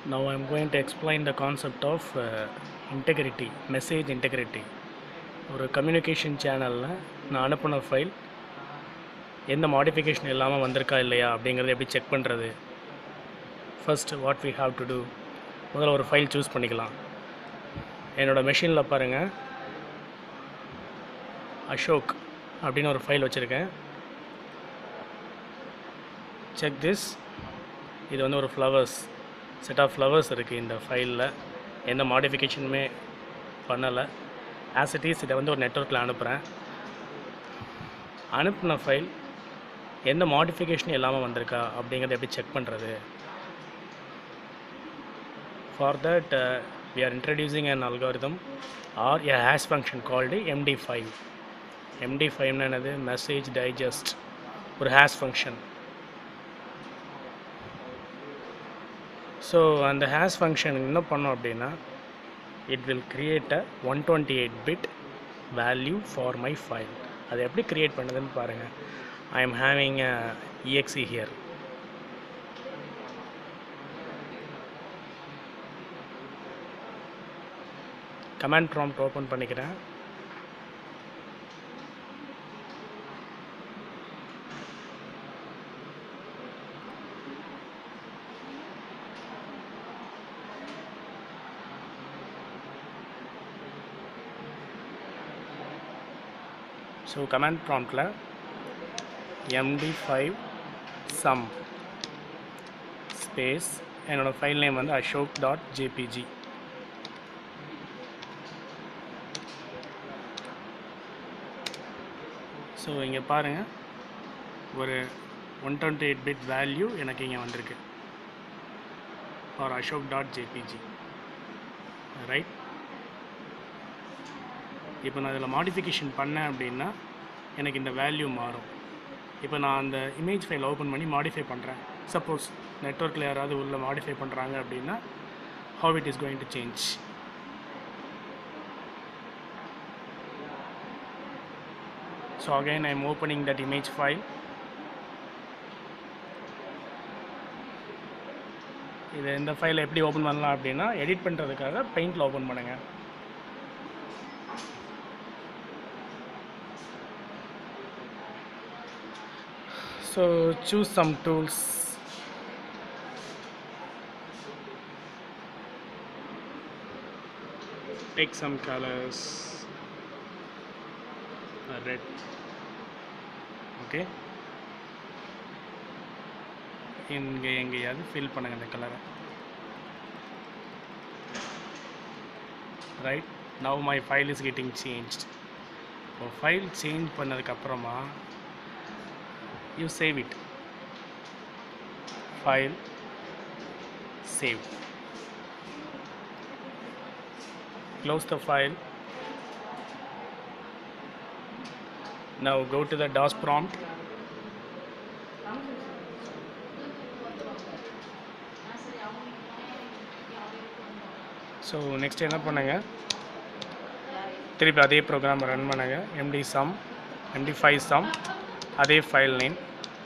Now I am going to explain the concept of uh, integrity, message integrity. ஒரு communication சேனலில் நான் அனுப்பின file எந்த மாடிஃபிகேஷன் இல்லாமல் வந்திருக்கா இல்லையா அப்படிங்கிறத எப்படி செக் பண்ணுறது first what we have to do முதல்ல ஒரு ஃபைல் சூஸ் பண்ணிக்கலாம் என்னோடய மெஷினில் பாருங்கள் அசோக் அப்படின்னு ஒரு ஃபைல் வச்சுருக்கேன் செக் திஸ் இது வந்து ஒரு ஃப்ளவர்ஸ் செட் ஆஃப் ஃப்ளவர்ஸ் இருக்குது இந்த ஃபைலில் எந்த மாடிஃபிகேஷனுமே பண்ணலை ஆஸ் இட் இஸ் இதை வந்து ஒரு நெட்ஒர்க்கில் அனுப்புகிறேன் அனுப்பின ஃபைல் எந்த மாடிஃபிகேஷன் இல்லாமல் வந்திருக்கா அப்படிங்கிறத எப்படி செக் பண்ணுறது for that we are introducing an algorithm or a hash function called md5 md5 னா என்னது மெசேஜ் டைஜஸ்ட் ஒரு ஹேஷ் ஃபங்க்ஷன் ஸோ அந்த ஹேஷ் ஃபங்க்ஷன் என்ன பண்ணோம் அப்படின்னா it will create a one twenty eight bit value for my file அது எப்படி create பண்ணுதுன்னு பாருங்கள் I am having a EXE here command prompt open பண்ணிக்கிறேன் ஸோ கமாண்ட் ப்ராம்ப்டில் எம்டி ஃபைவ் சம் ஸ்பேஸ் என்னோடய ஃபைல் நேம் வந்து அசோக் டாட் ஜேபிஜி ஸோ இங்கே பாருங்கள் ஒரு one twenty eight bit value எனக்கு இங்கே வந்திருக்கு for Ashok dot JPG right இப்போ நான் இதில் மாடிஃபிகேஷன் பண்ணேன் அப்படின்னா எனக்கு இந்த வேல்யூ மாறும் இப்போ நான் அந்த இமேஜ் ஃபைல் ஓப்பன் பண்ணி மாடிஃபை பண்ணுறேன் சப்போஸ் நெட்ஒர்க்கில் யாராவது உள்ள மாடிஃபை பண்ணுறாங்க அப்படின்னா how it is going to change so again I am opening that image file இது இந்த ஃபைலை எப்படி ஓப்பன் பண்ணலாம் அப்படின்னா எடிட் பண்ணுறதுக்காக பெயிண்டில் ஓப்பன் பண்ணுங்கள் so choose some tools take some colors uh, red okay இங்கே எங்கேயாவது ஃபில் பண்ணுங்கள் இந்த கலரை right now my file is getting changed இப்போ ஃபைல் சேஞ்ச் பண்ணதுக்கப்புறமா you save it file save close the file now go to the DOS prompt so next என்ன பண்ணுங்க திருப்பி அதே ப்ரோக்ராம் ரன் பண்ணுங்க MD sum MD five sum அதே file name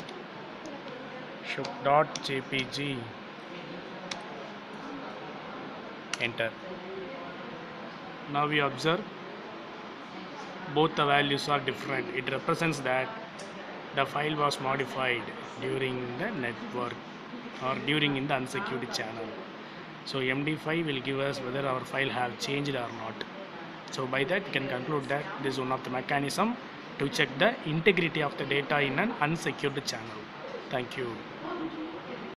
ஷுக் dot JPG enter now we observe both the values are different it represents that the file was modified during the network or during in the unsecured channel so md5 will give us whether our file have changed or not so by that we can conclude that this is one of the mechanism to check the integrity of the data in an unsecured channel thank you